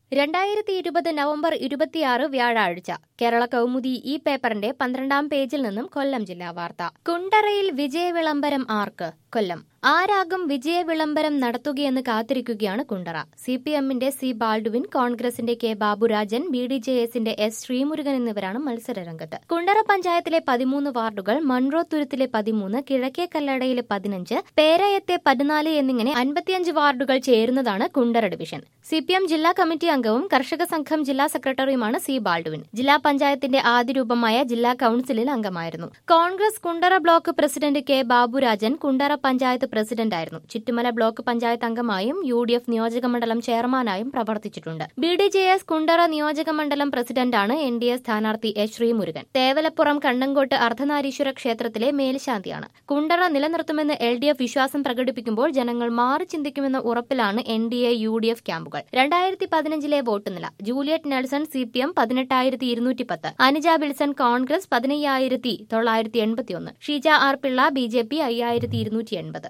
രണ്ടായിരത്തി ഇരുപത് നവംബർ ഇരുപത്തിയാറ് വ്യാഴാഴ്ച കേരള കൗമുദി ഈ പേപ്പറിന്റെ പന്ത്രണ്ടാം പേജിൽ നിന്നും കൊല്ലം ജില്ലാ വാർത്ത കുണ്ടറയിൽ വിജയ വിളംബരം ആർക്ക് കൊല്ലം ആരാകും വിജയ വിളംബരം നടത്തുകയെന്ന് കാത്തിരിക്കുകയാണ് കുണ്ടറ സി പി എമ്മിന്റെ സി ബാൾഡുവിൻ കോൺഗ്രസിന്റെ K Baburajan B D J എസിന്റെ എസ് ശ്രീമുരുകൻ എന്നിവരാണ് മത്സരരംഗത്ത് കുണ്ടറ പഞ്ചായത്തിലെ പതിമൂന്ന് വാർഡുകൾ മൺറോ തുരുത്തിലെ പതിമൂന്ന് കിഴക്കേ കല്ലടയിലെ പതിനഞ്ച് പേരയത്തെ പതിനാല് എന്നിങ്ങനെ അൻപത്തിയഞ്ച് വാർഡുകൾ ചേരുന്നതാണ് Kundara division C P M ജില്ലാ കമ്മിറ്റി അംഗവും കർഷക സംഘം ജില്ലാ സെക്രട്ടറിയുമാണ് സി ബാൾഡുവിൻ ജില്ലാ പഞ്ചായത്തിന്റെ ആദ്യ രൂപമായ ജില്ലാ കൌൺസിലിൽ അംഗമായിരുന്നു Congress Kundara block president K Baburajan Kundara panchayat പ്രസിഡന്റായിരുന്നു ചുറ്റുമല ബ്ലോക്ക് പഞ്ചായത്ത് അംഗമായും യു ഡി എഫ് നിയോജകമണ്ഡലം ചെയർമാനായും പ്രവർത്തിച്ചിട്ടുണ്ട് B D J S Kundara നിയോജകമണ്ഡലം പ്രസിഡന്റാണ് എൻ ഡി എ സ്ഥാനാർത്ഥി എച്ച് ശ്രീമുരുകൻ തേവലപ്പുറം കണ്ണങ്കോട്ട് അർദ്ധനാരീശ്വര ക്ഷേത്രത്തിലെ മേൽശാന്തിയാണ് കുണ്ടറ നിലനിർത്തുമെന്ന് എൽ ഡി എഫ് വിശ്വാസം പ്രകടിപ്പിക്കുമ്പോൾ ജനങ്ങൾ മാറി ചിന്തിക്കുമെന്ന ഉറപ്പിലാണ് N D A U D F ക്യാമ്പുകൾ രണ്ടായിരത്തി പതിനഞ്ചിലെ വോട്ട് നില Juliet Nelson C P M പതിനെട്ടായിരത്തി ഇരുന്നൂറ്റി പത്ത് അനുജ ബിൽസൺ കോൺഗ്രസ് പതിനയ്യായിരത്തി തൊള്ളായിരത്തി എൺപത്തിയൊന്ന് Sheeja R Pillai B J P അയ്യായിരത്തി ഇരുന്നൂറ്റി എൺപത്